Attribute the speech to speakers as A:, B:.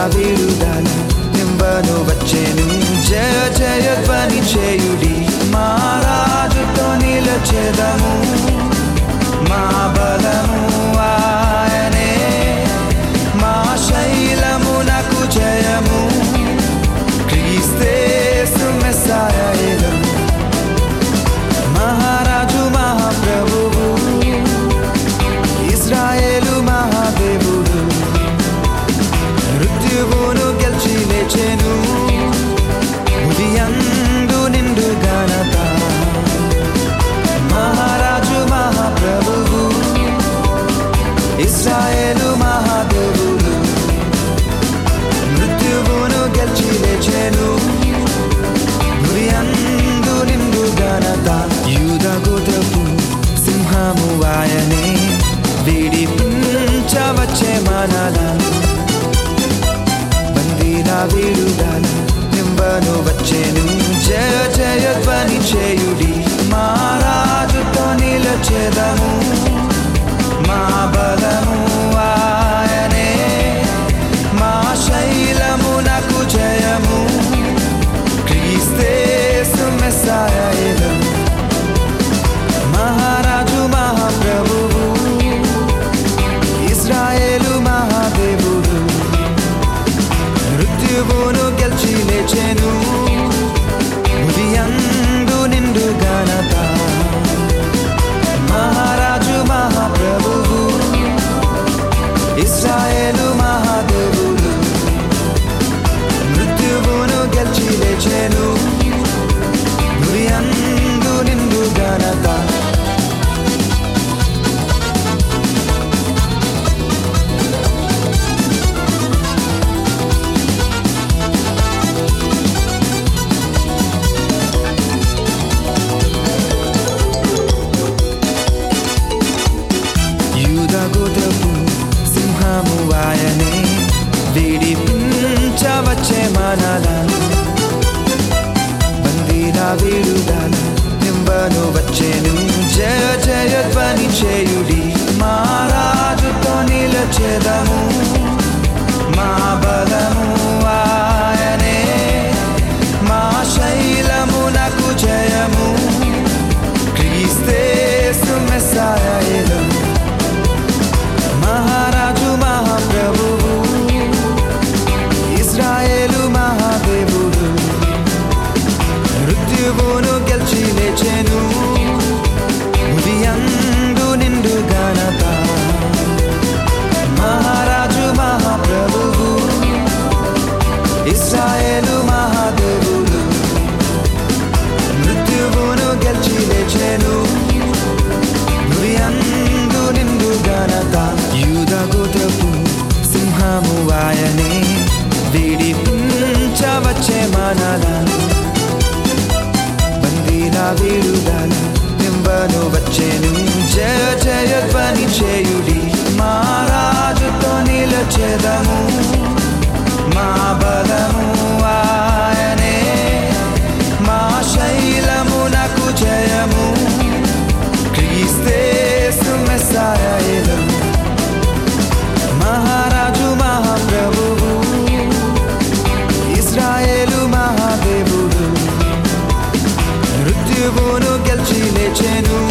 A: విడుదల నింబను వచ్చెను జయ జయ ధ్వని చేయుడి మా రాజుతో నిలచెదము మా బలము ఆయనే మా శైలమునకు జయము క్రీస్తేసు మెస్సాయలం మహారాజు మహాప్రభువు ఇజ్రాయేలు మహాదేవుడు మృత్యువును గెలిచి లేచెను ఉదయందు నిండు ఘనత మహారాజు మహాప్రభువు ఇస్రాయేలు మహాదేవుడు మృత్యువును గెలిచి లేచెను ఉదయందు నిండు ఘనత యూద గోత్రపు సింహము వాయనే విడిపించవచ్చే మనలను బందీల విడుదల నింబను వచ్చెను జయ జయ ధ్వని చేయుడి మా రాజుతో నిలచెదము మా బలము ఆయనే మా శైలమునకు జయము క్రీస్తేసు మెస్సాయలం మహారాజు మహాప్రభువు ఇజ్రాయేలు మహాదేవుడు మృత్యువును గెలిచి లేచెను ఉదయందు నిండు ఘనత మహారాజు మహాప్రభువు ఇస్రాయేలు మహాదేవుడు మృత్యువును గెలిచి లేచెను ఉదయందు నిండు ఘనత యూద గోత్రపు సింహము వాయనే విడిపించవచ్చే మనలను బందీల విడుదల నింబను వచ్చెను జయ జయ ధ్వని చేయుడి మా రాజుతో నిలచెదము మా బలము ఆయనే మా శైలమునకు జయము క్రీస్తేసు మెస్సాయలం మహారాజు మహాప్రభువు ఇజ్రాయేలు మహాదేవుడు మృత్యువును గెలిచి లేచెను ఉదయందు నిండు ఘనత మహారాజు మహాప్రభువు ఇస్రాయేలు మహాదేవుడు మృత్యువును గెలిచి లేచెను ఉదయందు నిండు ఘనత యూద గోత్రపు సింహము వాయనే విడిపించవచ్చే మనలను బందీల విడుదల నింబను వచ్చెను జయ జయ ధ్వని చేయుడి మా రాజుతో నిలచెదము మా బలము ఆయనే మా శైలమునకు జయము క్రీస్తేసు మెస్సాయలం మహారాజు మహాప్రభువు ఇజ్రాయేలు మహాదేవుడు మృత్యువును గెలిచి లేచెను